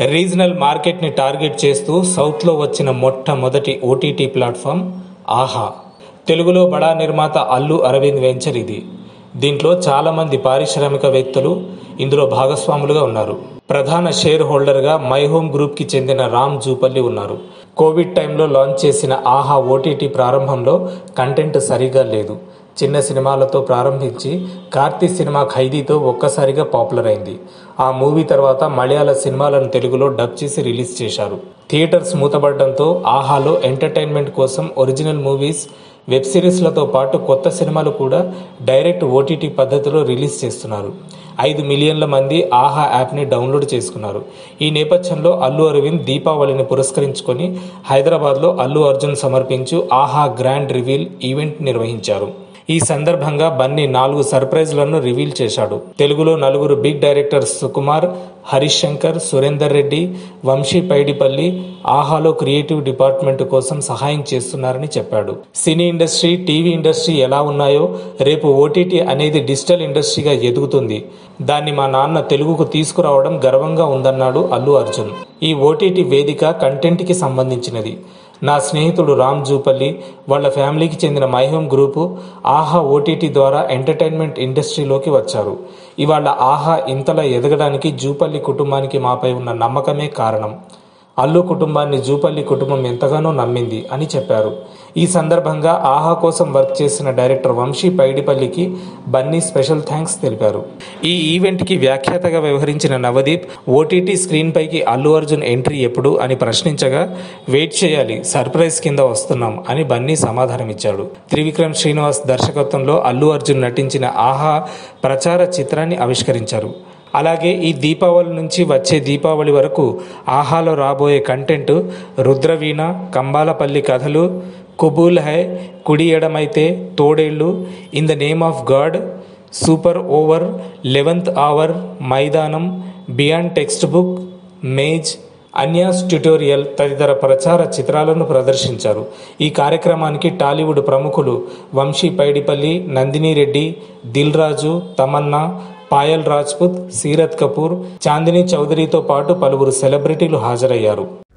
regional మార్కెట్ని target చేస్తూ సౌత్లో వచ్చిన మొట్టమొదటి ఓటీటీ ప్లాట్ఫామ్ ఆహా తెలుగులో బడా నిర్మాత అల్లు అరవింద్ వెంచర్ ఇది దీంట్లో చాలామంది పారిశ్రామికవేత్తలు ఇందులో భాగస్వాములుగా ఉన్నారు ప్రధాన షేర్ హోల్డర్గా మై హోమ్ గ్రూప్కి చెందిన రామ్ జూపల్లి ఉన్నారు కోవిడ్ టైంలో లాంచ్ చేసిన ఆహా ఓటీటీ ప్రారంభంలో కంటెంట్ సరిగా లేదు చిన్న సినిమాలతో ప్రారంభించి కార్తీ సినిమా ఖైదీతో ఒక్కసారిగా పాపులర్ అయింది ఆ మూవీ తర్వాత మలయాళ సినిమాలను తెలుగులో డబ్ చేసి రిలీజ్ చేశారు థియేటర్స్ మూతపడడంతో ఆహాలో ఎంటర్టైన్మెంట్ కోసం ఒరిజినల్ మూవీస్ వెబ్ సిరీస్లతో పాటు కొత్త సినిమాలు కూడా డైరెక్ట్ ఓటీటీ పద్ధతిలో రిలీజ్ చేస్తున్నారు ఐదు మిలియన్ల మంది ఆహా యాప్ని డౌన్లోడ్ చేసుకున్నారు ఈ నేపథ్యంలో అల్లు అరవింద్ దీపావళిని పురస్కరించుకొని హైదరాబాద్లో అల్లు అర్జున్ సమర్పించు ఆహా గ్రాండ్ రివీల్ ఈవెంట్ నిర్వహించారు ఈ సందర్భంగా బన్నీ నాలుగు సర్ప్రైజ్లను రివీల్ చేశాడు తెలుగులో నలుగురు బిగ్ డైరెక్టర్స్ సుకుమార్ హరీష్ శంకర్ సురేందర్ రెడ్డి వంశీ పైడిపల్లి ఆహాలో క్రియేటివ్ డిపార్ట్మెంట్ కోసం సహాయం చేస్తున్నారని చెప్పాడు సినీ ఇండస్ట్రీ టీవీ ఇండస్ట్రీ ఎలా ఉన్నాయో రేపు ఓటీటీ అనేది డిజిటల్ ఇండస్ట్రీగా ఎదుగుతుంది దాన్ని మా నాన్న తెలుగుకు తీసుకురావడం గర్వంగా ఉందన్నాడు అల్లు అర్జున్ ఈ ఓటీటీ వేదిక కంటెంట్కి సంబంధించినది నా స్నేహితుడు రామ్ జూపల్లి వాళ్ళ ఫ్యామిలీకి చెందిన మైహోమ్ గ్రూపు ఆహా ఓటీటీ ద్వారా ఎంటర్టైన్మెంట్ ఇండస్ట్రీలోకి వచ్చారు ఇవాళ ఆహా ఇంతలా ఎదగడానికి జూపల్లి కుటుంబానికి మాపై ఉన్న నమ్మకమే కారణం అల్లు కుటుంబాన్ని జూపల్లి కుటుంబం ఎంతగానో నమ్మింది అని చెప్పారు ఈ సందర్భంగా ఆహా కోసం వర్క్ చేసిన డైరెక్టర్ వంశీ పైడిపల్లికి బన్నీ స్పెషల్ థ్యాంక్స్ తెలిపారు ఈ ఈవెంట్కి వ్యాఖ్యాతగా వ్యవహరించిన నవదీప్ ఓటీటీ స్క్రీన్ పైకి అల్లు అర్జున్ ఎంట్రీ ఎప్పుడు అని ప్రశ్నించగా వెయిట్ చేయాలి సర్ప్రైజ్ కింద వస్తున్నాం అని బన్నీ సమాధానమిచ్చాడు త్రివిక్రమ్ శ్రీనివాస్ దర్శకత్వంలో అల్లు అర్జున్ నటించిన ఆహా ప్రచార చిత్రాన్ని ఆవిష్కరించారు అలాగే ఈ దీపావళి నుంచి వచ్చే దీపావళి వరకు ఆహాలో రాబోయే కంటెంట్ రుద్రవీణ కంబాలపల్లి కథలు కుబూల్ high Kudi Edamaithe Thodelu in the name of God super over eleventh hour Maidanam beyond text book maze Anya's tutorial తదితర ప్రచార చిత్రాలను ప్రదర్శించారు ఈ కార్యక్రమానికి టాలీవుడ్ ప్రముఖులు వంశీ పైడిపల్లి నందిని రెడ్డి దిల్ రాజు తమన్నా పాయల్ రాజ్పుత్ సీరత్ కపూర్ చాందిని చౌదరితో పాటు పలువురు సెలబ్రిటీలు హాజరయ్యారు